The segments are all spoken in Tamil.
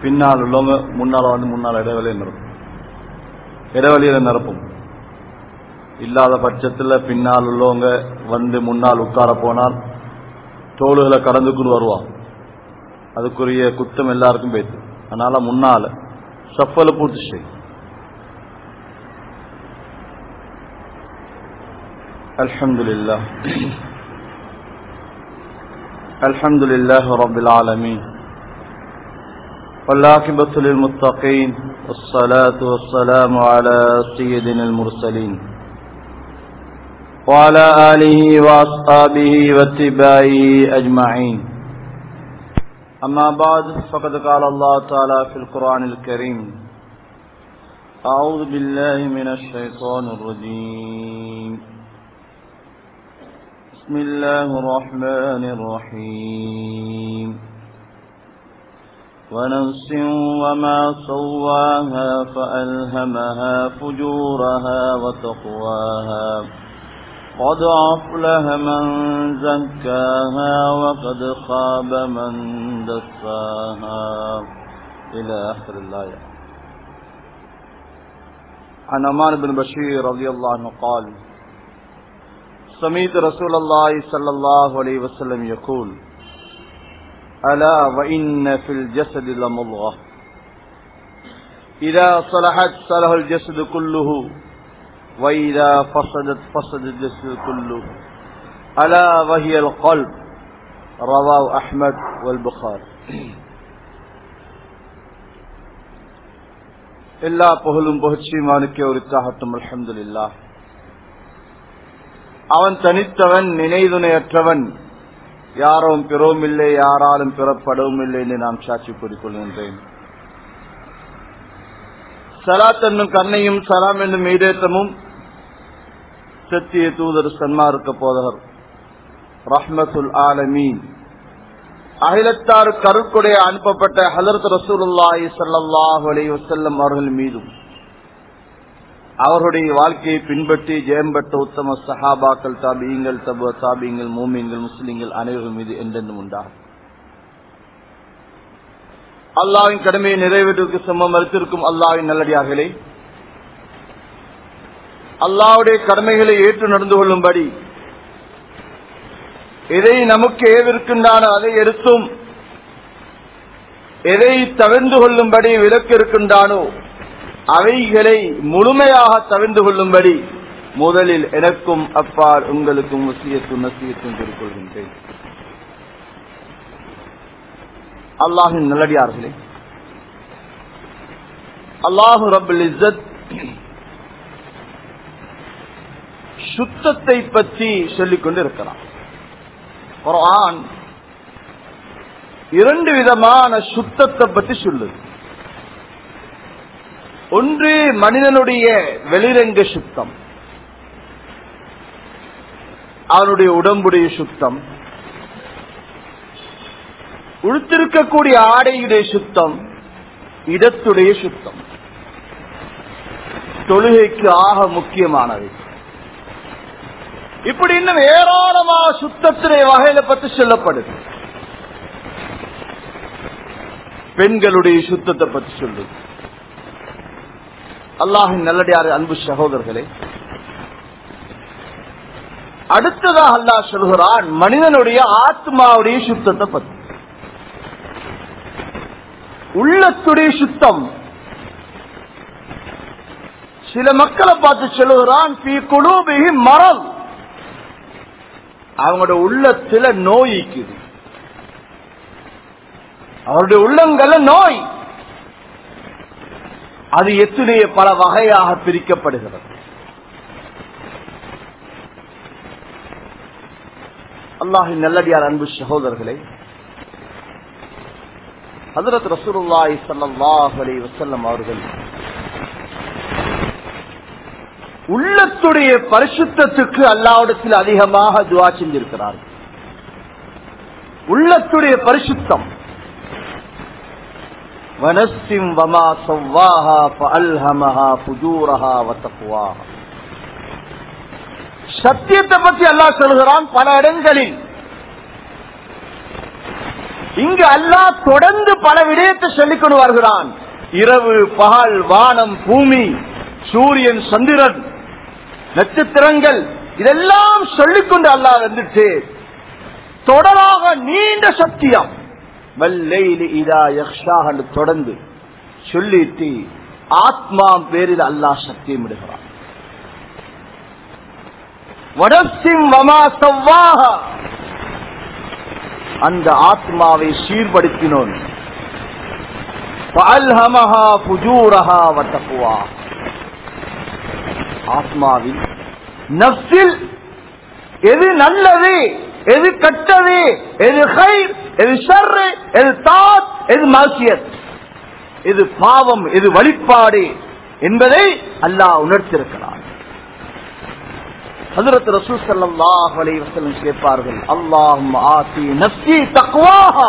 பின்னால் உள்ளவங்க முன்னால வந்து முன்னால் இடைவெளியை நிரப்பும் இடைவெளியில நிரப்பும் இல்லாத பட்சத்துல பின்னால் உள்ளவங்க வந்து முன்னால் உட்கார போனால் தோளுகளை கடந்துக்குன்னு வருவான் அதுக்குரிய குத்தம் எல்லாருக்கும் பேசு அதனால முன்னால சஃபல பூர்த்தி செய்யும் الحمد لله الحمد لله رب العالمين والعاقبة للمتقين والصلاة والسلام على سيدنا المرسلين وعلى آله وأصحابه واتباعه أجمعين أما بعد فقد قال الله تعالى في القرآن الكريم أعوذ بالله من الشيطان الرجيم بسم الله الرحمن الرحيم ونفس وما سواها فألهمها فجورها وتقواها قد أفلح من زكاها وقد خاب من دساها إلى آخر الآية عن عمان بن بشير رضي الله عنه قال سميت رسول الله صلى الله عليه وسلم يقول ألا وإن في الجسد لمضغة إذا صلحت صلح الجسد كله وإذا فسدت فسد الجسد كله ألا وهي القلب رواه أحمد والبخاري எல்லா புகழும் புகழ்ச்சியும் அவனுக்கே உரித்தாகட்டும் அல்ஹம்துலில்லாஹ் அவன் தனித்தவன் நினைதுணையற்றவன் யாரும் பிறவும் இல்லை யாராலும் பிறப்படவும் இல்லை என்று நான் சாட்சி கூறிக்கொள்கின்றேன் சலாத் என்னும் கண்ணையும் சலாம் என்னும் ஈடேற்றமும் சத்திய தூதர் சன்மார்க்க போதகர் ரஹ்மத்துல் ஆலமீன் அகிலத்தார் கருக்குடைய அனுப்பப்பட்ட ஹலரத் ரசூலுல்லாஹி ஸல்லல்லாஹு அலைஹி வஸல்லம் அவர்கள் மீதும் அவருடைய வாழ்க்கையை பின்பற்றி ஜெயம் பெற்ற உத்தம சஹாபாக்கள் தாபியங்கள் தபு தாபியங்கள் மூமியங்கள் முஸ்லிம்கள் அனைவரும் மீது என்றென்றும் உண்டாகும் அல்லாவின் கடமையை நிறைவேற்றுவதற்கு சமம் மறுத்திருக்கும் அல்லாவின் நல்லடியார்களே அல்லாவுடைய கடமைகளை ஏற்று நடந்து கொள்ளும்படி எதை நமக்கு ஏவிருக்கின்றானோ அதை எடுத்தும் எதை தவிர்ந்து கொள்ளும்படி விலக்கு இருக்கின்றானோ அவைகளை முழுமையாக தவிர்ந்து கொள்ளும்படி முதலில் எனக்கும் அப்பால் உங்களுக்கும் வசியத்தும் நசியத்தும் கொள்கின்றேன் அல்லாஹின் நல்லடியார்களே அல்லாஹு ரபுல் இஸ்ஸத் சுத்தத்தை பற்றி சொல்லிக் கொண்டு இருக்கிறான் குரான் இரண்டு விதமான சுத்தத்தை பற்றி சொல்லுது ஒன்று மனிதனுடைய வெளிரங்க சுத்தம் அவனுடைய உடம்புடைய சுத்தம் உடுத்திருக்கக்கூடிய ஆடையுடைய சுத்தம் இடத்துடைய சுத்தம் தொழுகைக்கு ஆக முக்கியமானது இப்படி இன்னும் ஏராளமாக சுத்தத்திலே வகையில பற்றி சொல்லப்படுது பெண்களுடைய சுத்தத்தை பற்றி சொல்லுது அல்லாஹின் நல்லடியார் அன்பு சகோதரர்களே அடுத்ததாக அல்லாஹ் சொல்கிறான் மனிதனுடைய ஆத்மாவுடைய சுத்தத்தை பற்றி உள்ளத்துடைய சுத்தம் சில மக்களை பார்த்து சொல்லுகிறான் மரம் அவங்களோட உள்ளத்துல நோய்க்குது அவருடைய உள்ளங்கள்ல நோய் அது எத்தனைய பல வகையாக பிரிக்கப்படுகிறது அல்லாஹின் நல்லடியார் அன்பு சகோதரர்களே ஹதரத் ரசூலுல்லாஹி ஸல்லல்லாஹு அலைஹி வஸல்லம் அவர்கள் உள்ளத்துடைய பரிசுத்தத்துக்கு அல்லாவிடத்தில் அதிகமாக துவா செஞ்சிருக்கிறார்கள் உள்ளத்துடைய பரிசுத்தம் வனஸ்ஸிம் வமா சவ்வாஹா ஃபஅல்ஹமஹா ஃபுஜூரஹா வதக்வாஹா சத்தியத்தை பற்றி அல்லாஹ் சொல்கிறான் பல இடங்களில் இங்கு அல்லாஹ் தொடர்ந்து பல விடயத்தை சொல்லிக் கொண்டு வருகிறான் இரவு பகல் வானம் பூமி சூரியன் சந்திரன் நட்சத்திரங்கள் இதெல்லாம் சொல்லிக்கொண்டு அல்லாஹ் வந்துட்டு தொடராக நீண்ட சத்தியம் வல்லைலி இதா யக்ஷா என்று தொடர்ந்து சொல்லிட்டு ஆத்மா பேரில் அல்லாஹ் சத்தியம் விடுகிறான் வடசிம் வமா சவ்வாஹா அந்த ஆத்மாவை சீர்படுத்தினோன் فألهمها فجورها وتقواها ஆத்மாவில் நப்சில் எது நல்லது எது கட்டது எது ஹைர் எது ஷர்ரு எது தாத் எது மாசியத் எது பாவம் எது வழிபாடு என்பதை அல்லாஹ் உணர்த்திருக்கிறார் ஹஜரத் ரசூல் ஸல்லல்லாஹு அலைஹி வஸல்லம் கேட்பார்கள் அல்லாஹும் ஆதி நஃப்ஸி தக்வாஹா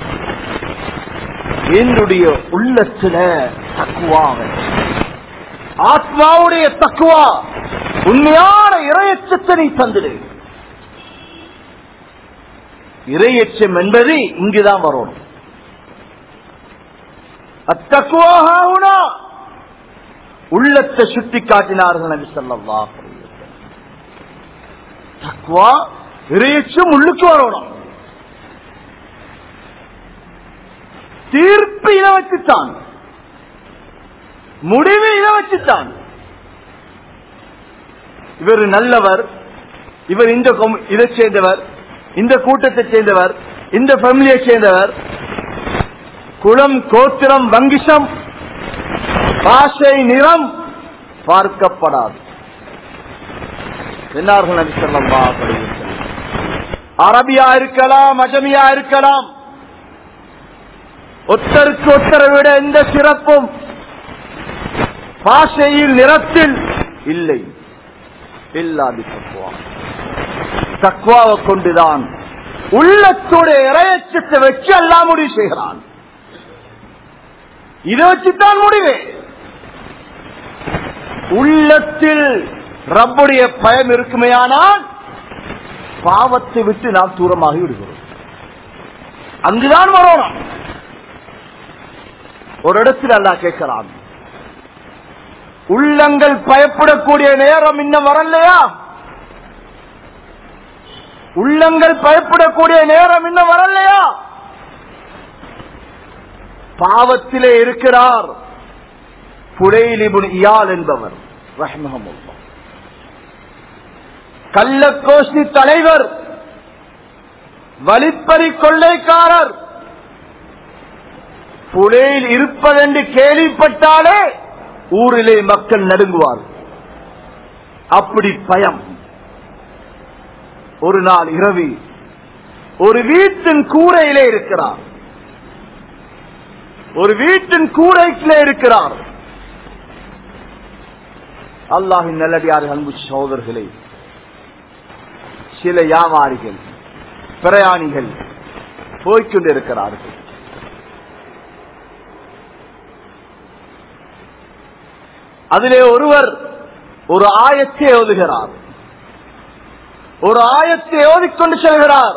என்னுடைய உள்ளத்துல தக்குவாவை ஆத்மாவுடைய தக்குவா உண்மையான இரையச்சத்தை நீ தந்துடு இரையச்சம் என்பது இங்குதான் வரணும் அத்தக்குவாகனா உள்ளத்தை சுட்டி காட்டினார்கள் நபி ஸல்லல்லாஹு அலைஹி வஸல்லம் தக்குவா இரையச்சம் உள்ளுக்கு வரணும் தீர்ப்பு இதை வச்சுத்தான் முடிவு இதை வச்சுத்தான் இவர் நல்லவர் இவர் இந்த கொம்- இதை சேர்ந்தவர் இந்த கூட்டத்தை சேர்ந்தவர் இந்த ஃபேமிலியை சேர்ந்தவர் குலம் கோத்திரம் வங்கிசம் பாஷை நிறம் பார்க்கப்படாது என்னார்கள் நபி ஸல்லல்லாஹு அலைஹி வஸல்லம். அரபியா இருக்கலாம் அஜமியா இருக்கலாம் ஒத்தருக்கு ஒத்தரை விட எந்த சிறப்பும் பாஷையில் நிறத்தில் இல்லை இல்லாதி தக்குவா தக்குவாவை கொண்டுதான் உள்ளத்துடைய இறையச்சத்தை வச்சு எல்லாம் முடிவு செய்கிறான் இதை வச்சுத்தான் முடிவு உள்ளத்தில் ரப்புடைய பயம் இருக்குமேயானால் பாவத்தை விட்டு நாம் தூரமாகி விடுகிறோம் அங்குதான் வரணும் ஒரு இடத்தில் அல்லாஹ் கேட்கிறான் உள்ளங்கள் பயப்படக்கூடிய நேரம் இன்னும் வரலையா உள்ளங்கள் பயப்படக்கூடிய நேரம் இன்னும் வரலையா பாவத்திலே இருக்கிறார் புடையிலிபுன் இயால் என்பவர் ரஹ்மஹமுல்லா கள்ளக்கோஷ்டி தலைவர் வழிப்பறி கொள்ளைக்காரர் புலையில் இருப்பதென்று கேள்விப்பட்டாலே ஊரிலே மக்கள் நடுங்குவார் அப்படி பயம் ஒரு நாள் இரவி ஒரு வீட்டின் கூரையிலே இருக்கிறார் ஒரு வீட்டின் கூரைக்கிலே இருக்கிறார் அல்லாஹின் நல்லடியார் அன்பு சகோதரர்களே சில வியாபாரிகள் பிரயாணிகள் போய்கொண்டிருக்கிறார்கள் அதிலே ஒருவர் ஒரு ஆயத்தை ஓதுகிறார் ஒரு ஆயத்தை ஓதிக்கொண்டு செல்கிறார்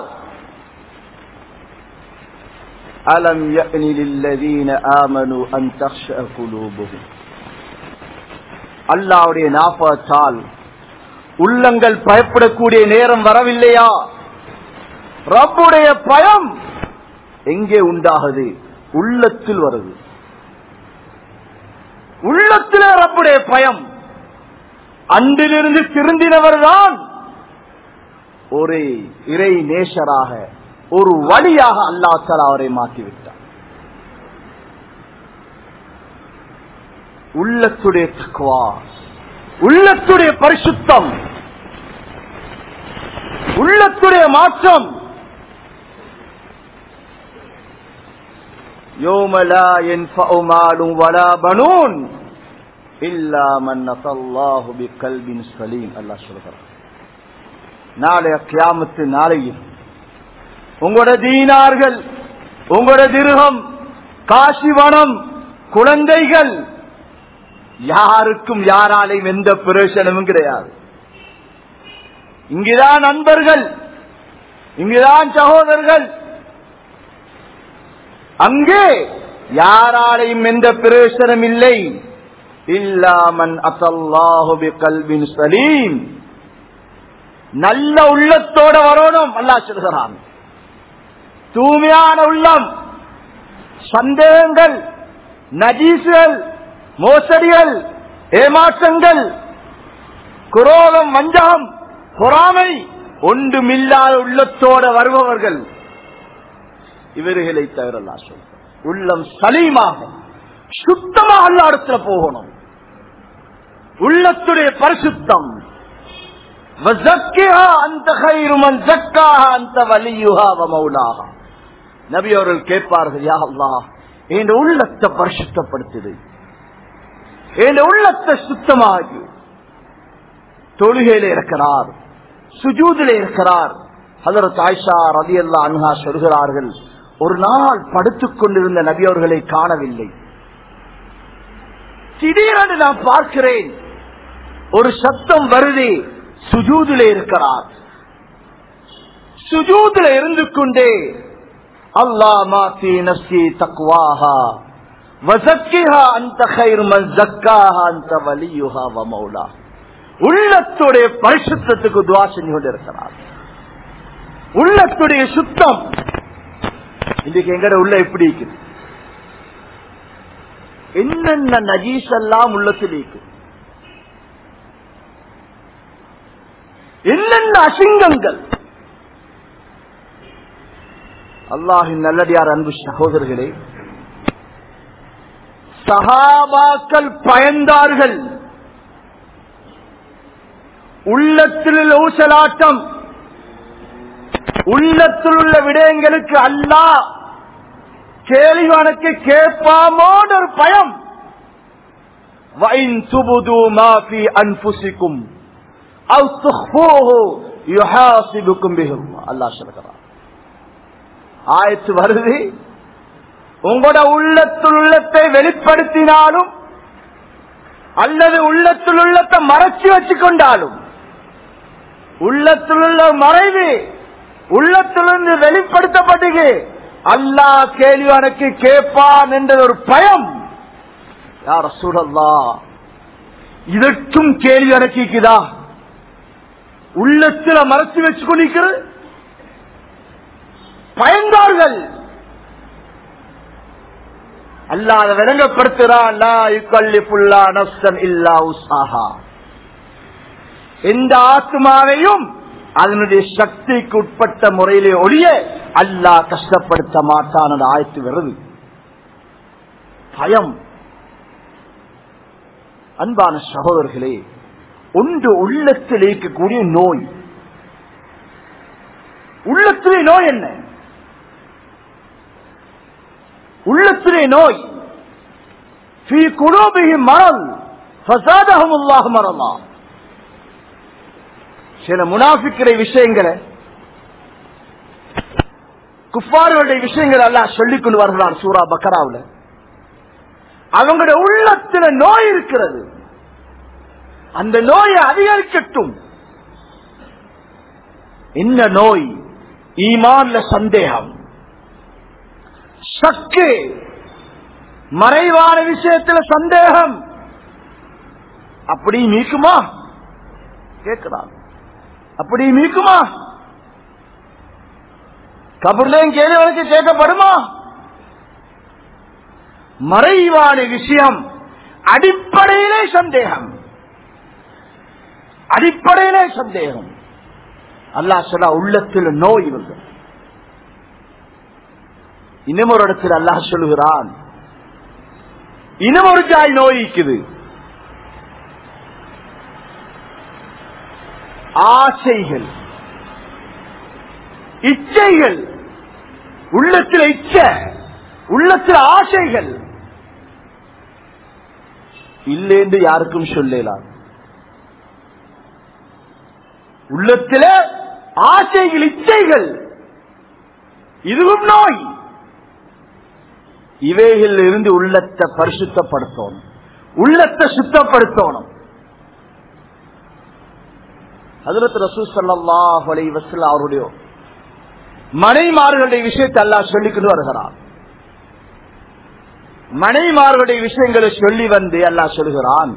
அலம் யஅனி லில்லதீன ஆமனு அன் தக்ஷஅ குலூபுஹும் அல்லாஹ்வுடைய நாஃபத்தால் உள்ளங்கள் பயப்படக்கூடிய நேரம் வரவில்லையா ரப்புடைய பயம் எங்கே உண்டாகுது உள்ளத்தில் வருது உள்ளத்திலே ரப்புடைய பயம் அன்றிலிருந்து திருந்தினவர் தான் ஒரு இறை நேசராக ஒரு வழியாக அல்லாத்தால் அவரை மாற்றிவிட்டார் உள்ளத்துடைய தக்குவா உள்ளத்துடைய பரிசுத்தம் உள்ளத்துடைய மாற்றம் يوم لا ينفع مال ولا بنون إلا من أتى الله بقلب سليم الله சொல்கிறார் நாளைய கியாமத்து நாளையில் உங்களோட தீனார்கள் உங்களோட திருகம் காசிவனம் குழந்தைகள் யாருக்கும் யாராலையும் எந்த பிரயோசனமும் கிடையாது இங்குதான் நண்பர்கள் இங்குதான் சகோதரர்கள் அங்கே யாராலையும் எந்த பிரயோசனம் இல்லை இல்லாமன் அசல்லாஹு கல்வின் சலீம் நல்ல உள்ளத்தோட வரணும் அல்லாஹ் சொல்கிறான் தூய்மையான உள்ளம் சந்தேகங்கள் நஜீசுகள் மோசடிகள் ஏமாற்றங்கள் குரோதம் வஞ்சகம் பொறாமை ஒன்றுமில்லாத உள்ளத்தோட வருபவர்கள் இவர்களை தவிர அல்லாஹ் சொல்றான். உள்ளம் சலீமாக சுத்தமாக அல்லாடத்துல போகணும் உள்ளத்துடைய பரிசுத்தம் வஸக்கிஹா அன்த கைரு மன் ஸக்காஹா அன்த வலியுஹா வ மௌலாஹா நபி அவர்கள் கேட்பார்கள் யா அல்லாஹ் என் உள்ளத்தை பரிசுத்தப்படுத்துது என் உள்ளத்தை சுத்தமாகி தொழுகையில இருக்கிறார் சுஜூதில இருக்கிறார் ஹதரத் ஆயிஷா ரதி அல்லா அன்ஹா சொல்கிறார்கள் ஒரு நாள் படுத்துக் கொண்டிருந்த நபி அவர்களை காணவில்லை திடீரென்று நான் பார்க்கிறேன் ஒரு சத்தம் வருது சுஜூதில இருக்கிறார் சுஜூதில இருந்து கொண்டே அல்லா மாத்தி நஸ்தி தக்வாஹா வசக்கிஹா அந்த கைர் மன் ஜக்காஹா அந்த வலியுஹா வ மௌலா உள்ளத்துடைய பரிசுத்தத்துக்கு துவா செஞ்சு கொண்டிருக்கிறார் உள்ளத்துடைய சுத்தம் இன்னைக்கு எங்கட உள்ள எப்படி இருக்குது என்னென்ன நஜீஸ் எல்லாம் உள்ளத்தில் இருக்கு என்னென்ன அசிங்கங்கள் அல்லாஹின் நல்லடியார் அன்பு சகோதரர்களே சகாபாக்கள் பயந்தார்கள் உள்ளத்தில் ஊசலாட்டம் உள்ளத்தில் உள்ள விடயங்களுக்கு அல்லாஹ் கேள்வி கணக்கு கேட்பாமோட ஒரு பயம் வைன் துபுது மாஃபி அன்புசிக்கும் அவு துஹ்பூஹு யுஹாசிபுக்கும் பிஹும் அல்லாஹ் சொல்கிறார் ஆயத்து வருது உங்களோட உள்ளத்தில் உள்ளத்தை வெளிப்படுத்தினாலும் அல்லது உள்ளத்தில் உள்ளத்தை மறைச்சு வச்சு கொண்டாலும் உள்ளத்தில் உள்ள மறைவு உள்ளத்திலிருந்து வெளிப்படுத்தப்பட்டது அல்லாஹ் கேள்வி எனக்கு கேட்பான் என்ற ஒரு பயம் யார சூழல்லா இதற்கும் கேள்வி எனக்குதா உள்ளத்துல மறைச்சு வச்சு கொண்டிருக்கிறது பயந்தார்கள் அல்லாத விளங்கப்படுத்துறான் எந்த ஆத்மாவையும் அதனுடைய சக்திக்கு உட்பட்ட முறையிலே ஒழிய அல்லாஹ் கஷ்டப்படுத்த மாட்டான் அந்த ஆயத்து வருது பயம் அன்பான சகோதரர்களே ஒன்று உள்ளத்தில் இருக்கக்கூடிய நோய் உள்ளத்திலே நோய் என்ன உள்ளத்திலே நோய் في قلوبهم مرض فزادهم الله مرضا சில முனாஃபிக்கிற விஷயங்களை குஃபார்களுடைய விஷயங்கள் எல்லாம் சொல்லிக் கொண்டு வருகிறார் சூரா பக்கராவில் அவங்களுடைய உள்ளத்துல நோய் இருக்கிறது அந்த நோயை அதிகரிக்கட்டும் என்ன நோய் ஈமான்ல சந்தேகம் சக்கு மறைவான விஷயத்துல சந்தேகம் அப்படி நீக்குமா கேட்கிறான் அப்படி நீக்குமா கபர்லையும் கேள்விகளுக்கு கேட்கப்படுமா மறைவான விஷயம் அடிப்படையிலே சந்தேகம் அடிப்படையிலே சந்தேகம் அல்லாஹ் சொல்ல உள்ளத்தில் நோய் வந்து இன்னும் ஒரு இடத்தில் அல்லாஹ் சொல்லுகிறான் இன்னும் ஒரு ஜாய் நோய் இருக்குது ஆசைகள் இச்சைகள் உள்ளத்தில் இச்ச உள்ளத்தில் ஆசைகள் இல்லை என்று யாருக்கும் சொல்லலாம் உள்ளத்தில ஆசைகள் இச்சைகள் இதுவும் நோய் இவைகள் இருந்து உள்ளத்தை பரிசுத்தப்படுத்தணும் உள்ளத்தை சுத்தப்படுத்தணும் ஹதரத் ரசூல் ஸல்லல்லாஹு அலைஹி வஸல்லம் அவருடைய மனைமார்களுடைய விஷயத்தை அல்லாஹ் சொல்லிக்கிட்டு வருகிறார் மனைமார்களுடைய விஷயங்களை சொல்லி வந்து அல்லாஹ் சொல்கிறான்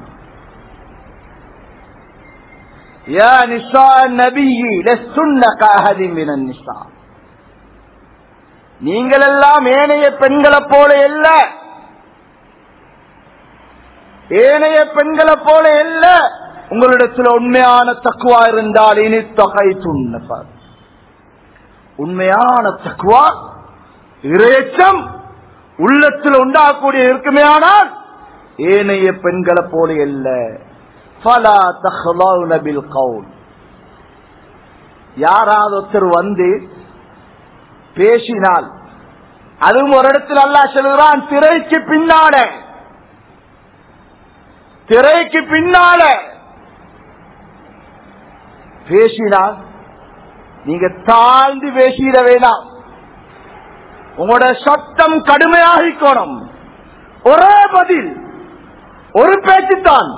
يا نساء النبي لستن كأحد من النساء நீங்கள் எல்லாம் ஏனைய பெண்களை போல அல்ல ஏனைய பெண்களை போல அல்ல உங்களிடத்தில் உண்மையான தக்குவா இருந்தால் இனி தொகை துண்ணப்பார் உண்மையான தக்குவா இறையச்சம் உள்ளத்தில் உண்டாகக்கூடிய இருக்குமே ஆனால் ஏனைய பெண்களை போல அல்ல ஃபலா தஹ்லௌன பில் கவுல் யாராவது ஒருத்தர் வந்து பேசினால் அதுவும் ஒரு இடத்தில் அல்லாஹ் சொல்கிறான் திரைக்கு பின்னால திரைக்கு பின்னால பேசினால் நீங்க தாழ்ந்து பேசிட வேண்டாம் உங்களோட சத்தம் கடுமையாகிக்கணும் ஒரே பதில் ஒரு பேச்சுத்தான்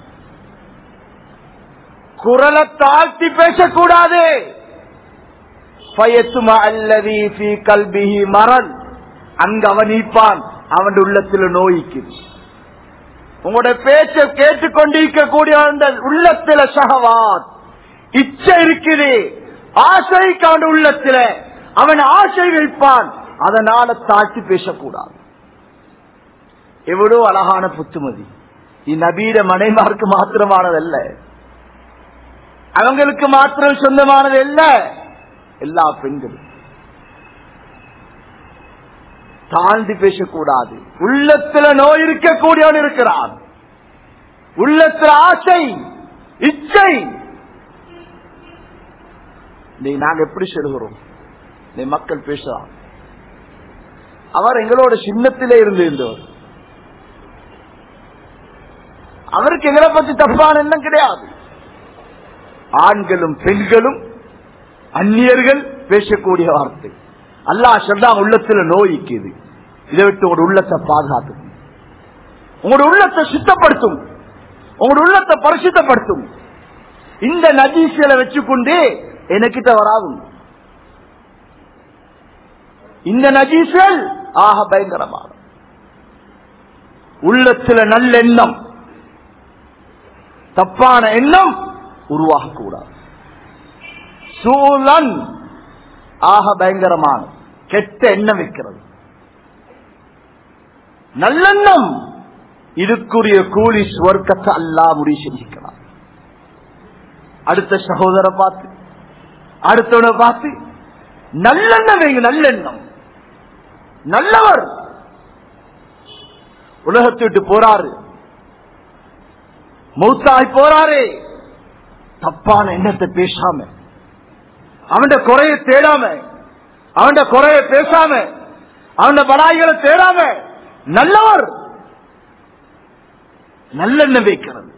குரலை தாழ்த்தி பேசக்கூடாது பயத்துமா அல்லதி ஃபீ கல்பிஹி மரண் அங்க அவன் நீப்பான் அவன் உள்ளத்தில் நோய்க்கு உங்களோட பேச்சை கேட்டுக்கொண்டிருக்கக்கூடிய அந்த உள்ளத்துல சகவாத் இச்சை இருக்குது ஆசை அவன் உள்ளத்துல அவன் ஆசை வைப்பான் அதனால தாழ்த்தி பேசக்கூடாது எவ்வளவு அழகான புத்துமதி இந்நபீர மனைமாருக்கு மாத்திரமானதல்ல அவங்களுக்கு மாத்திரம் சொந்தமானது அல்ல எல்லா பெண்களும் தாழ்ந்து பேசக்கூடாது உள்ளத்துல நோய் இருக்கக்கூடியவன் இருக்கிறான் உள்ளத்துல ஆசை இச்சை நீ நாங்க எப்படி சொல்கிறோம் நீ மக்கள் பேசலாம் அவர் எங்களோட சின்னத்திலே இருந்து இருந்தவர் அவருக்கு எங்களை பத்தி தப்பான எண்ணம் கிடையாது ஆண்களும் பெண்களும் அந்நியர்கள் பேசக்கூடிய வார்த்தை அல்லாஹ் சொல்றா உள்ளத்துல நோய்க்குது இதை விட்டு உங்களோட உள்ளத்தை பாதுகாத்துக்கும் உங்களோட உள்ளத்தை சுத்தப்படுத்தும் உங்களோட உள்ளத்தை பரிசுத்தப்படுத்தும் இந்த நதீசியலை வச்சுக்கொண்டு எனக்கிட்ட வராதும் இந்த நஜீசல் ஆக பயங்கரமான உள்ளத்துல நல்லெண்ணம் தப்பான எண்ணம் உருவாகக்கூடாது சூழன் ஆக பயங்கரமான கெட்ட எண்ணம் வைக்கிறது நல்லெண்ணம் இதுக்குரிய கூலி சுவர்க்கத்தை அல்லா முடிவு செஞ்சுக்கிறார் அடுத்த சகோதர பார்த்து அடுத்தவனை பார்த்து நல்லெண்ணம் வைங்க நல்லெண்ணம் நல்லவர் உலகத்தை விட்டு போறாரு மௌத்தாய் போறாரே தப்பான எண்ணத்தை பேசாம அவன் குறைய தேடாம அவன் குறைய பேசாம அவன் படாய்களை தேடாம நல்லவர் நல்லெண்ணம் வைக்கிறது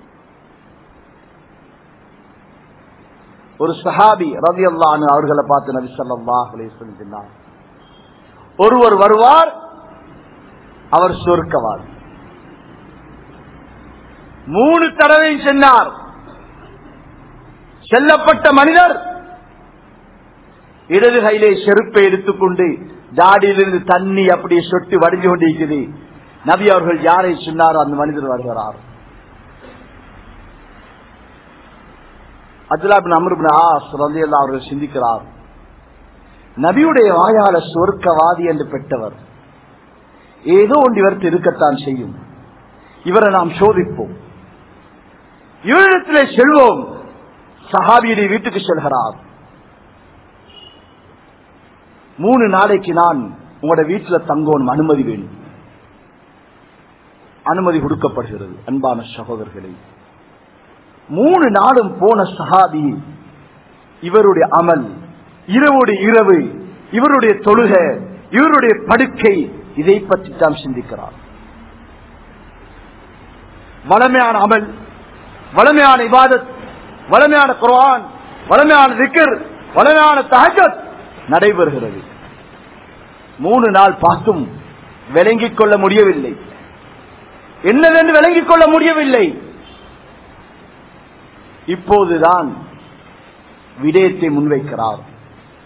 ஒரு சஹாபி ரவி அல்லான்னு அவர்களை பார்த்து நபி சொல்லாஹ் சொன்னார் ஒருவர் வருவார் அவர் சொர்க்கவார் மூணு தடவை சென்றார் செல்லப்பட்ட மனிதர் இடது கையிலே செருப்பை எடுத்துக்கொண்டு ஜாடியிலிருந்து தண்ணி அப்படியே சொட்டு வடிஞ்சு கொண்டிருக்குது நபி அவர்கள் யாரை சொன்னாரோ அந்த மனிதர் வருகிறார் அப்துல்லாபின் அமருபின் ஆஸ் ரலியல்லாஹு அவர்கள் சிந்திக்கிறார் நபியுடைய வாயால சொர்க்கவாதி என்று பெற்றவர் ஏதோ ஒன்று இவருக்கு இருக்கத்தான் செய்யும் இவரை நாம் சோதிப்போம் இவரிடத்திலே செல்வோம் சஹாபியுடைய வீட்டுக்கு செல்கிறார் மூணு நாளைக்கு நான் உங்களோட வீட்டில் தங்கோணும் அனுமதி வேண்டும் அனுமதி கொடுக்கப்படுகிறது அன்பான சகோதரர்களே மூணு நாளும் போன சஹாபி இவருடைய அமல் இரவுடைய இரவு இவருடைய தொழுக இவருடைய படுக்கை இதை பற்றி தான் சிந்திக்கிறார் வளமையான அமல் வளமையான இபாதத் வளமையான குர்ஆன் வளமையான திக்கர் வளமையான தஹஜத் நடைபெறுகிறது மூணு நாள் பார்த்தும் விளங்கிக் கொள்ள முடியவில்லை என்னவென்று விளங்கிக் கொள்ள முடியவில்லை இப்போதுதான் விடயத்தை முன்வைக்கிறார்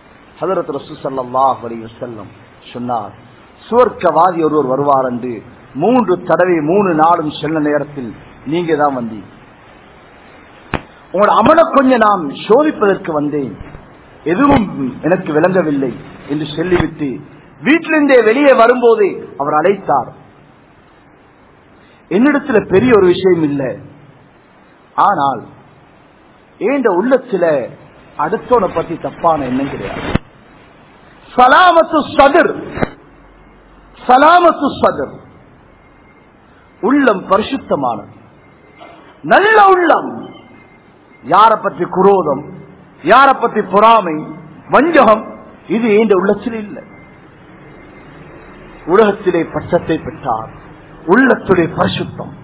ஹதரத் ரசூ ஸல்லல்லாஹு அலைஹி வஸல்லம் சொன்னார் சுவர்க்கவாதி ஒருவர் வருவார் என்று மூன்று தடவை மூணு நாளும் செல்ல நேரத்தில் நீங்க தான் வந்தீங்க உங்களோட அமல கொஞ்சம் நாம் சோதிப்பதற்கு வந்தேன் எதுவும் எனக்கு விளங்கவில்லை என்று சொல்லிவிட்டு வீட்டிலிருந்தே வெளியே வரும்போதே அவர் அழைத்தார் என்னிடத்துல பெரிய ஒரு விஷயம் இல்லை ஆனால் ஏண்ட உள்ளத்துல அடுத்தவனை பத்தி தப்பான எண்ணம் கிடையாது சலாமத்து சதுர் சலாமத்து சதுர் உள்ளம் பரிசுத்தமானது நல்ல உள்ளம் யார பற்றி குரோதம் யார பற்றி பொறாமை வஞ்சகம் இது என்ற உள்ளத்தில் இல்லை உலகத்திலே பட்சத்தை பெற்றார் உள்ளத்துடைய பரிசுத்தம்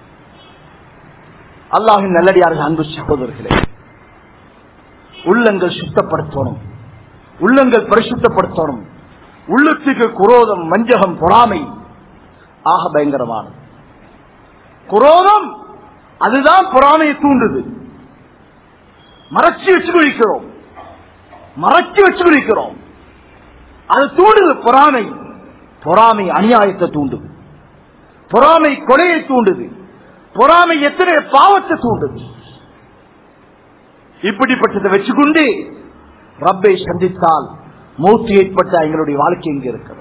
அல்லாஹின் நல்லடியார்கள் அன்பு சகோதரர்களே உள்ளங்கள் சுத்தப்படுத்தணும் உள்ளங்கள் பரிசுத்தப்படுத்தணும் உள்ளத்துக்கு குரோதம் வஞ்சகம் பொறாமை ஆக பயங்கரமானது குரோதம் அதுதான் பொறாமையை தூண்டுது மறைச்சு வச்சு குளிக்கிறோம் மறைச்சு வச்சு குளிக்கிறோம் அது தூண்டுது பொறாமை பொறாமை அநியாயத்தை தூண்டுது பொறாமை கொலையை தூண்டுது பொறாமை எத்தனை பாவத்தை தூண்டுது இப்படிப்பட்டதை வச்சுக்கொண்டு ரப்பை சந்தித்தால் மூத்து ஏற்பட்ட எங்களுடைய வாழ்க்கை இங்க இருக்கிறது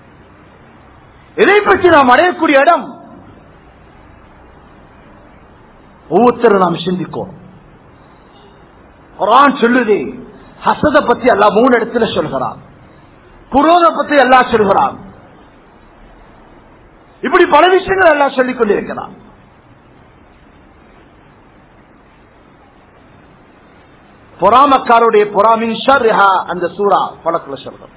இதை பற்றி நாம் அடையக்கூடிய இடம் ஒவ்வொருத்தரும் நாம் சிந்திக்கோம் குரான் சொல்லுதே ஹசத பத்தி அல்லா மூணு இடத்துல சொல்கிறான் குரோத பத்தி எல்லாம் சொல்கிறான் இப்படி பல விஷயங்கள் எல்லாம் சொல்லிக் கொண்டிருக்கிறான் பொறாமக்காருடைய பொறாமின் ஷர்ஹா அந்த சூரா பழக்கில் சொல்றோம்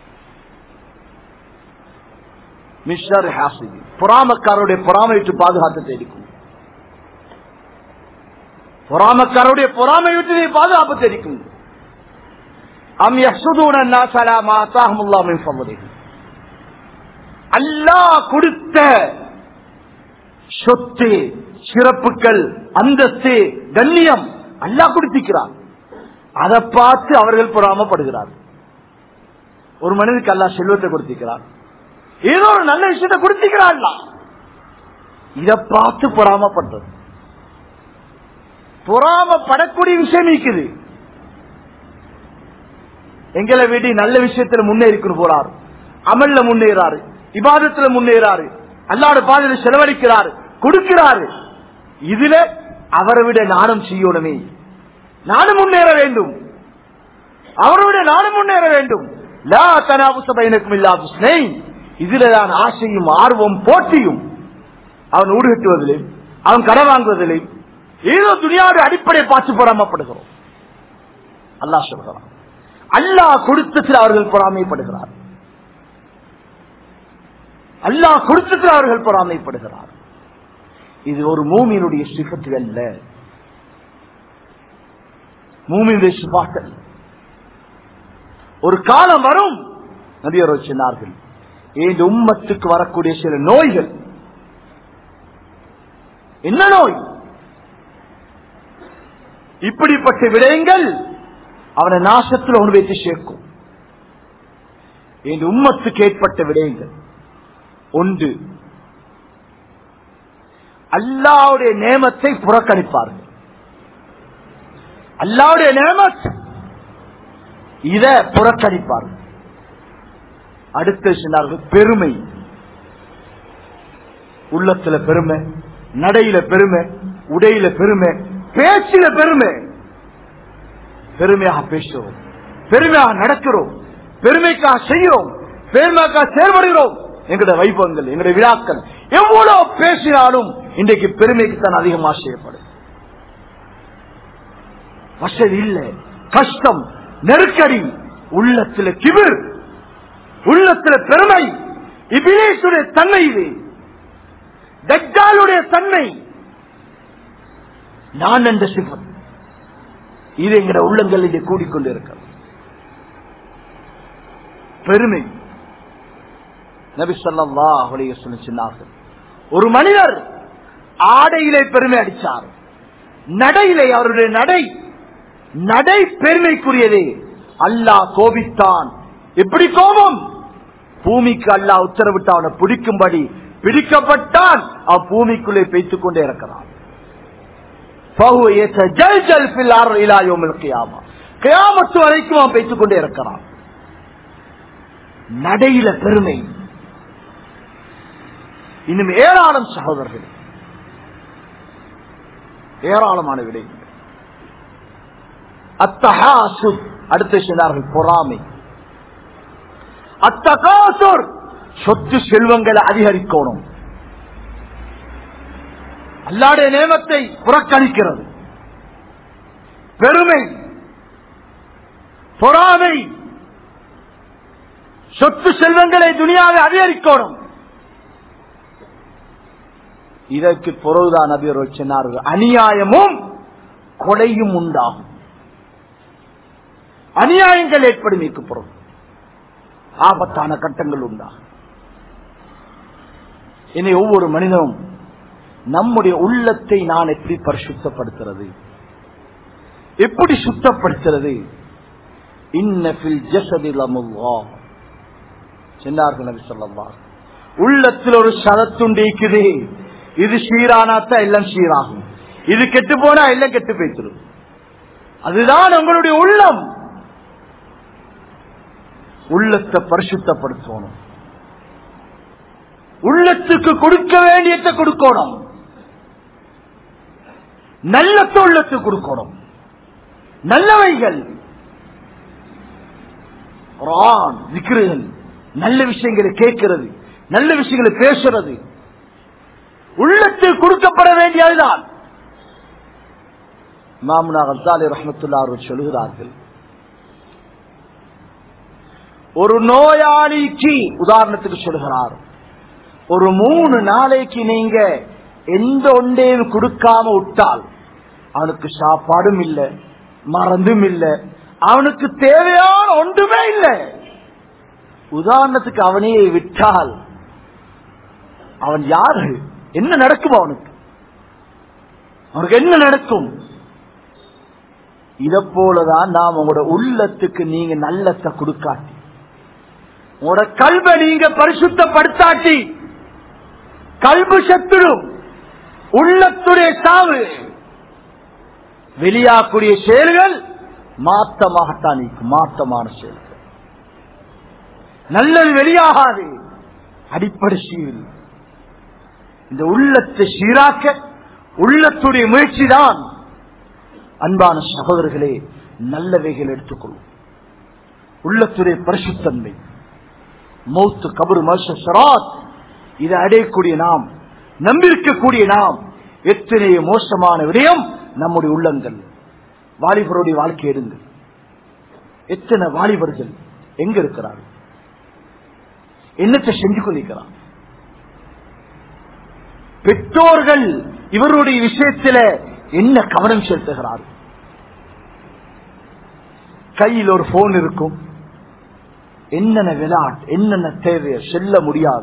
மிஷர் ஹாசிதி பொறாமக்காரருடைய பொறாமை விட்டு பாதுகாத்து தெரிக்கும் பொறாமக்காரருடைய பொறாமை விட்டு பாதுகாப்பு தெரிக்கும் அம் யசுதூன நாசலா மாத்தாஹமுல்லா மின் ஃபضله அல்லாஹ் கொடுத்த சொத்து சிறப்புகள் அந்தஸ்து கண்ணியம் அல்லாஹ் கொடுத்திருக்கிறார் அதை பார்த்து அவர்கள் பொறாமப்படுகிறார் ஒரு மனிதனுக்கு அல்லாஹ் செல்வத்தை கொடுத்திருக்கிறார் ஏதோ ஒரு நல்ல விஷயத்தை கொடுத்திருக்கிறார் இதை பார்த்து பொறாமப்படுறது பொறாமப்படக்கூடிய விஷயம் இருக்குது எங்களை வீடு நல்ல விஷயத்துல முன்னேறிக்கணும் போறாரு அமல்ல முன்னேறாரு இபாதத்துல முன்னேறாரு அல்லாட பாதையில செலவழிக்கிறாரு கொடுக்கிறாரு இதுல அவரை விட நானும் செய்யணுமே நானும் முன்னேற வேண்டும் அவரை விட நானும் முன்னேற வேண்டும் லா தனாபுசபைனக்கும் இல்லாத இதுலதான் ஆசையும் ஆர்வம் போட்டியும் அவன் ஊடு கட்டுவதில்லை அவன் கடை வாங்குவதில்லை ஏதோ துணியாவுடைய அடிப்படை பார்த்து பொறாமப்படுகிறோம் அல்லாஹ் சொல்கிறான் அல்லாஹ் கொடுத்ததில் அவர்கள் பொறாமைப்படுகிறார் அல்லாஹ் கொடுத்ததில் அவர்கள் பொறாமைப்படுகிறார் இது ஒரு மூமியினுடைய சிபத்து அல்ல மூமியினுடைய சிபாக்கள் ஒரு காலம் வரும் நபியர் சொன்னார்கள் இந்த உம்மத்துக்கு வரக்கூடிய சில நோய்கள் என்ன நோய் இப்படிப்பட்ட விடயங்கள் அவனை நாசத்தில் ஒன்று வைத்து சேர்க்கும் இந்த உம்மத்துக்கு ஏற்பட்ட விடயங்கள் ஒன்று அல்லாவுடைய நேமத்தை புறக்கணிப்பார்கள் அல்லாவுடைய நேமத் இத புறக்கணிப்பார்கள் அடுத்து சொன்னார்கள் பெருமை உள்ளத்துல பெருமை நடையில பெருமை உடையில பெருமை பேச்சில பெருமை பெருமையாக பேசுறோம் பெருமையாக நடக்கிறோம் பெருமைக்காக செய்கிறோம் பெருமைக்காக செயல்படுகிறோம் எங்களுடைய வைபவங்கள் எங்களுடைய விழாக்கள் எவ்வளவு பேசினாலும் இன்றைக்கு பெருமைக்கு தான் அதிகமாக செய்யப்படும் வசதி இல்லை கஷ்டம் நெருக்கடி உள்ளத்துல கிபிர் உள்ளத்துல பெருமை இபிலேசுடைய தன்மை இது தஜ்ஜாலுடைய தன்மை நான் என்ற சிபம் இது எங்கட உள்ளங்கள் இங்கே கூடிக்கொண்டிருக்கிறது பெருமை நபி சொல்லா அவளைய சொல்லி சொன்னார்கள் ஒரு மனிதர் ஆடையிலே பெருமை அடித்தார் நடையிலே அவருடைய நடை நடை பெருமைக்குரியதே அல்லாஹ் கோபித்தான் எப்படி கோபம் பூமிக்கு அல்லாஹ் உத்தரவிட்டு அவனை பிடிக்கும்படி பிடிக்கப்பட்டால் அப்பூமிக்குள்ளே பெய்த்துக் கொண்டே இருக்கிறான் فهو يتجلجل في الارض الى يوم القيامه கியாமத்து வரைக்கும் அவன் பேசிக் கொண்டே இருக்கிறான் நடையில பெருமை இன்னும் ஏராளம் சகோதரர்கள் ஏராளமான விடை அத்தகாசு அடுத்து சொன்னார்கள் பொறாமை அத்தகாசுர் சொத்து செல்வங்களை அதிகரிக்கணும் அல்லாடைய நேமத்தை புறக்கணிக்கிறது பெருமை பொறாமை சொத்து செல்வங்களை துணியாவை அதிகரிக்கணும் இதற்கு பொருள்தான் நபியர்கள் சொன்னார்கள் அநியாயமும் கொலையும் உண்டாகும் அநியாயங்கள் ஏற்படும் மீக்கு பொருள் ஆபத்தான கட்டங்கள் உண்டாகும் இனி ஒவ்வொரு மனிதனும் நம்முடைய உள்ளத்தை நான் எப்படி பரிசுத்தப்படுத்துறது எப்படி சுத்தப்படுத்துறது இன்னபில் ஜசதில் அமுல்லா சொன்னார்கள் நபி சொல்லலாம் உள்ளத்தில் ஒரு சதத்துண்டு இருக்குது இது சீரானாத்தான் எல்லாம் சீராகும் இது கெட்டு போனா எல்லாம் கெட்டு போய்த்திரும் அதுதான் உங்களுடைய உள்ளம் உள்ளத்தை பரிசுத்தப்படுத்தணும் உள்ளத்துக்கு கொடுக்க வேண்டியதை கொடுக்கணும் நல்ல உள்ளத்துக்கு கொடுக்கணும் நல்லவைகள் குர்ஆன், திக்ருகள் நல்ல விஷயங்களை கேட்கிறது நல்ல விஷயங்களை பேசுறது உள்ளத்துக்கு கொடுக்கப்பட வேண்டியதுதான் மாமுனா அசாலி ரஹமத்துல்லா அவர்கள் சொல்லுகிறார்கள் ஒரு நோயாளிக்கு உதாரணத்துக்கு சொல்லுகிறார் ஒரு மூணு நாளைக்கு நீங்க எந்த ஒன்றையும் கொடுக்காம விட்டால் அவனுக்கு சாப்பாடும் இல்லை மறந்தும் இல்லை அவனுக்கு தேவையான ஒன்றுமே இல்லை உதாரணத்துக்கு அவனையே விட்டால் அவன் யாரு என்ன நடக்கும் அவனுக்கு அவனுக்கு என்ன நடக்கும் இத போலதான் நாம் உங்களோட உள்ளத்துக்கு நீங்க நல்லத்தை கொடுக்காட்டி உங்களோட கல்வை நீங்க பரிசுத்தப்படுத்தாட்டி கல்பு சத்துடும் உள்ளத்துடைய சாவு வெளியாக்கூடிய செயல்கள் மாத்தமாகத்தான் நீக்கும் மாத்தமான செயல்கள் நல்லது வெளியாகாது அடிப்படை சீல் இந்த உள்ளத்தை சீராக்க உள்ளத்துடைய முயற்சி தான் அன்பான சகோதரர்களே நல்லவைகள் எடுத்துக்கொள்ளும் உள்ளத்துடைய பரிசுத்தன்மை மௌத்து கபரு மர்ஷ சராத் இதை அடையக்கூடிய நாம் நம்பியிருக்கக்கூடிய நாம் எத்தனை மோசமான விடயம் நம்முடைய உள்ளங்கள் வாலிபருடைய வாழ்க்கை எடுங்கள் எத்தனை வாலிபர்கள் எங்க இருக்கிறார்கள் என்னத்தை செஞ்சு கொண்டிருக்கிறார் பெற்றோர்கள் இவருடைய விஷயத்தில என்ன கவனம் செலுத்துகிறார் கையில் ஒரு போன் இருக்கும் என்னென்ன விளையாட்டு என்னென்ன தேவை சொல்ல முடியாது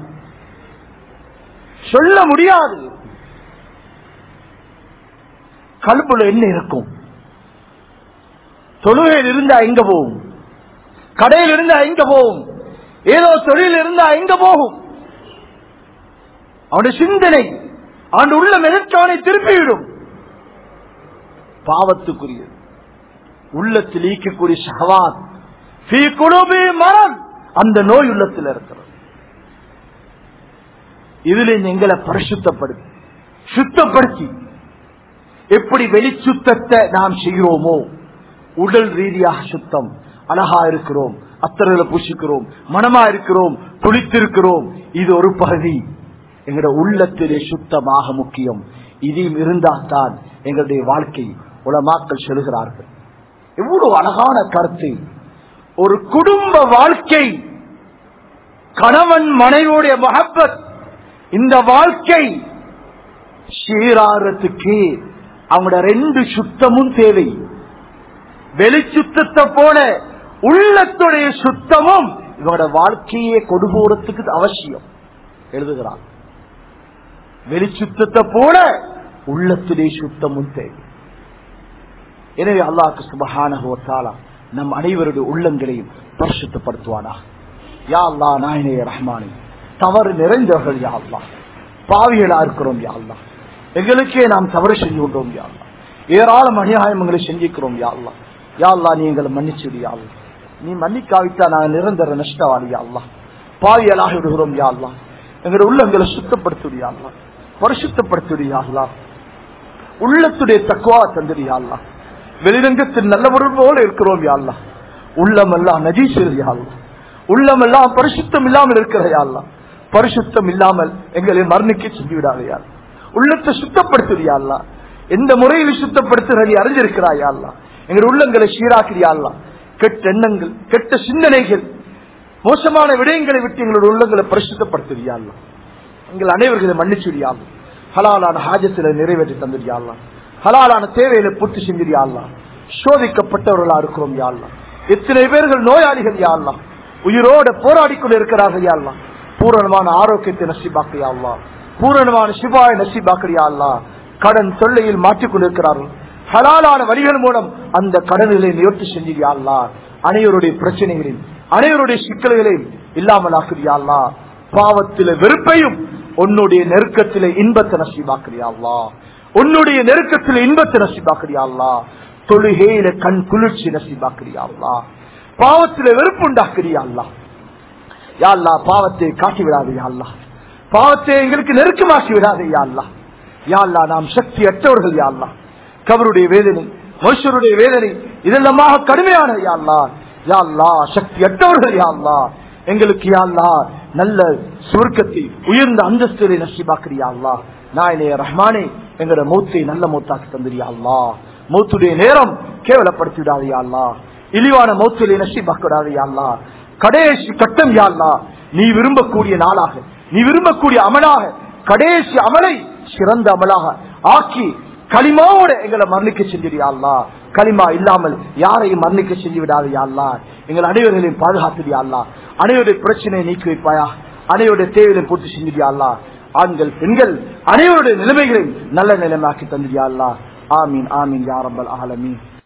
சொல்ல முடியாது கல்புல என்ன இருக்கும் தொழுகையில் இருந்தா எங்க போகும் கடையில் இருந்தா எங்க போகும் ஏதோ தொழில் இருந்தா எங்க போகும் அவனுடைய சிந்தனை அவன் உள்ளம் எதற்கு அவனை திருப்பிவிடும் பாவத்துக்குரியது உள்ளத்தில் ஈக்கக்கூடிய ஷஹவாத் ஃபீ குலூபி மரம் அந்த நோய் உள்ளத்தில் இருக்கிறது இதுல எங்களை பரிசுத்தப்படுத்தி சுத்தப்படுத்தி எப்படி வெளிச்சுத்தத்தை நாம் செய்கிறோமோ உடல் ரீதியாக சுத்தம் அழகா இருக்கிறோம் அத்தரையில பூசிக்கிறோம் மனமா இருக்கிறோம் குளித்திருக்கிறோம் இது ஒரு பகுதி எங்களுடைய உள்ளத்திலே சுத்தமாக முக்கியம் இதையும் இருந்தால்தான் எங்களுடைய வாழ்க்கை உலமாக்கள் சொல்கிறார்கள் எவ்வளவு அழகான கருத்து ஒரு குடும்ப வாழ்க்கை கணவன் மனைவியுடைய மகப்பத் இந்த வாழ்க்கை சீராறத்துக்கு அவங்களோட ரெண்டு சுத்தமும் தேவை வெளிச்சுத்தத்தை போல உள்ளத்துடைய சுத்தமும் இவங்களோட வாழ்க்கையை கொடுபோறதுக்கு அவசியம் எழுதுகிறான் வெளிச்சுத்தத்தை போல உள்ளத்துடைய சுத்தமும் தேவை எனவே அல்லாஹ் சுபஹானஹுவத்தாலா நம் அனைவருடைய உள்ளங்களையும் பரிசுத்தப்படுத்துவானா யா அல்லா நாயனே ரஹ்மானே தவறு நிறைந்தவர்கள் யா அல்லா பாவிகளா இருக்கிறோம் யா அல்லாஹ் எங்களுக்கே நாம் தவறு செஞ்சு கொண்டோம் யா அல்லாஹ் ஏராளம் அநியாயங்களை செஞ்சிக்கிறோம் யா அல்லாஹ் யா அல்லாஹ் நீ எங்களை மன்னிச்சுடு யா அல்லாஹ் நீ மன்னிக்காவிட்டா நாங்கள் நிரந்தர நஷ்டவாளி யா அல்லாஹ் பாவியலாக விடுகிறோம் யா அல்லாஹ் எங்களுடைய உள்ளங்களை சுத்தப்படுத்துடு யா அல்லாஹ் பரிசுத்தப்படுத்துடு யா அல்லாஹ் உள்ளத்துடைய தக்குவா தந்துடு யா அல்லாஹ் வெளிரங்கத்தில் நல்லவர்கள் போல இருக்கிறோம் யா அல்லாஹ் உள்ளமெல்லாம் நஜீசர் யா அல்லாஹ் உள்ளமெல்லாம் பரிசுத்தம் இல்லாமல் இருக்கிற யா அல்லாஹ் பரிசுத்தம் இல்லாமல் எங்களை மரணிக்க செஞ்சு விடாதையா உள்ளத்தை சுத்தப்படுத்துறியா அல்லா எந்த முறையில் சுத்தப்படுத்துறதை அறிஞ்சிருக்கிறாயா அல்லா எங்கள் உள்ளங்களை சீராக்கிறியா அல்லா கெட்ட எண்ணங்கள் கெட்ட சிந்தனைகள் மோசமான விடயங்களை விட்டு எங்களுடைய உள்ளங்களை பரிசுத்தப்படுத்துறியா அல்லா எங்கள் அனைவர்களை மன்னிச்சுடியா அல்லா ஹலாலான ஹாஜத்துல நிறைவேற்றி தந்துடியா அல்லா ஹலாலான தேவையில பூர்த்தி செஞ்சிருயா அல்லா சோதிக்கப்பட்டவர்களா இருக்கிறோம் யா அல்லா எத்தனை பேர்கள் நோயாளிகள் யா அல்லா உயிரோட போராடி கொண்டு இருக்கிறார்கள் யா அல்லா பூரணமான ஆரோக்கியத்தை நசிபாக்கியா அல்லா பூரணமான சிவாய நசிபாக்கியா அல்லா கடன் தொல்லையில் மாற்றிக் கொண்டிருக்கிறார்கள் ஹலாலான வழிகள் மூலம் அந்த கடன்களை நிவர்த்தி செஞ்சியா அல்லா அனைவருடைய பிரச்சனைகளையும் அனைவருடைய சிக்கல்களையும் இல்லாமல் ஆக்குறியா அல்லா பாவத்தில வெறுப்பையும் உன்னுடைய நெருக்கத்திலே இன்பத்தை நசிபாக்கிறியா அல்லா உன்னுடைய நெருக்கத்திலே இன்பத்தை நசிபாக்கிறியா அல்லா தொழுகையில கண் குளிர்ச்சி நசிபாக்கிறியா அல்லா பாவத்தில வெறுப்பு உண்டாக்குறியா அல்லா யா அல்லா பாவத்தை காட்டி விடாது யா அல்லா பாவத்தை எங்களுக்கு நெருக்கமாக்கி விடாது யா அல்லா யா அல்லா நாம் சக்தி அற்றவர்கள் யா அல்லா கபருடைய வேதனை மனுஷருடைய வேதனை இதெல்லாமாக கடுமையானது யா அல்லா யா அல்லா சக்தி அற்றவர்கள் யா அல்லா எங்களுக்கு யா அல்லா நல்ல சுருக்கத்தை உயர்ந்த அந்தஸ்திலே நசிபாக்கிறியா அல்லா நாயனே ரஹ்மானே எங்களோட மூத்தை நல்ல மூத்தாக்கி தந்திரியா அல்லா மூத்துடைய நேரம் கேவலப்படுத்தி விடாதியா அல்லா இழிவான மௌத்திலே நசிபாக்கிடாதியா அல்லா கடைசி கட்டம் யாழ்லா நீ விரும்பக்கூடிய நாளாக நீ விரும்பக்கூடிய அமலாக கடைசி அமலை சிறந்த அமலாக ஆக்கி களிமாவோட எங்களை மரணிக்க செஞ்சிடியாள்லா களிமா இல்லாமல் யாரையும் மரணிக்க செஞ்சு விடாது யாழ்லா எங்கள் அனைவர்களையும் பாதுகாத்துடியாள்லா அனைவருடைய பிரச்சனையை நீக்கி வைப்பாயா அனைவருடைய தேவையை பூர்த்தி செஞ்சிடியாள்லா ஆண்கள் பெண்கள் அனைவருடைய நிலைமைகளையும் நல்ல நிலைமையாக்கி தந்துடியாள்லா ஆமீன் ஆமீன் யாரம்பல் ஆலமீன்